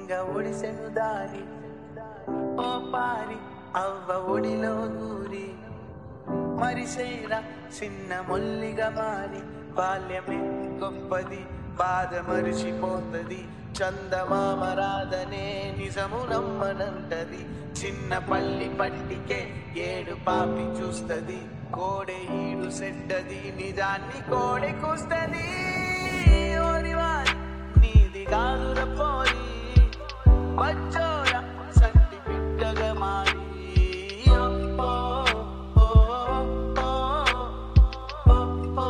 లింగ ఒడిసెను దారి ఓ పారి అవ్వ ఒడిలో దూరి మరిసేరా చిన్న మొల్లిగా మారి బాల్యమే గొప్పది బాధ మరిచిపోతది చందమామ రాధనే నిజము నమ్మనంటది చిన్న పల్లి పట్టికే ఏడు పాపి చూస్తది కోడె ఈడు సెడ్డది నిజాన్ని కోడె కూస్తది ఓరివారి నీది కాదుర పోరి వచ్చోర సంటి బిడ్డగా మారి ఓ, ఓ, ఓ, ఓ, ఓ, ఓ,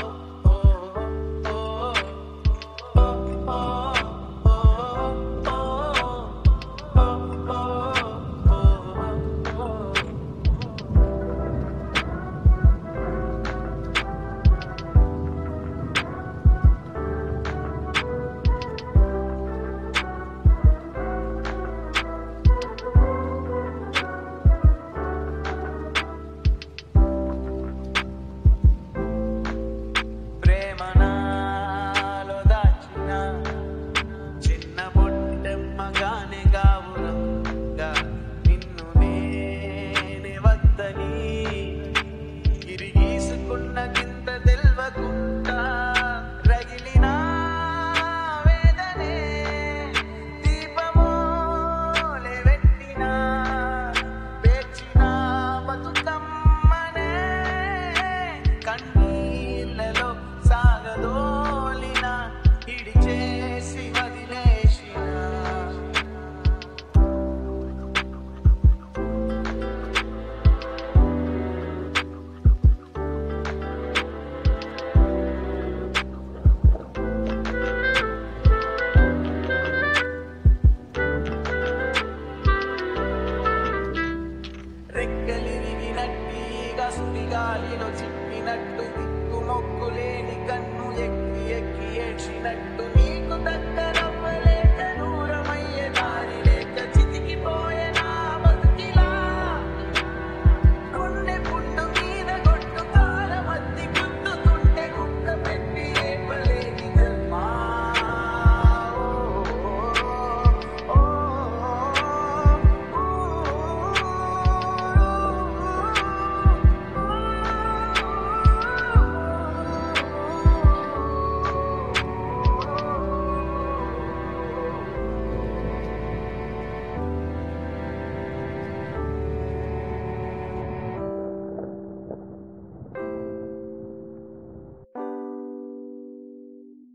ప్రేమ నాలో దాచిన చిన్న బొట్టెమ్మగానే గావురంగా నిన్ను నేనే వద్దని ఇరిగీసుకున్న గింత తెల్వకుండా రగిలిన వేదనే దీపమోలే పెట్టిన పేర్చిన బతుకమ్మనే కన్నీళ్ళలో సాగదోలిన ఇడి చేసి వదిలేసిన రెక్కలిరిగినట్టి గసుడి గాలిలో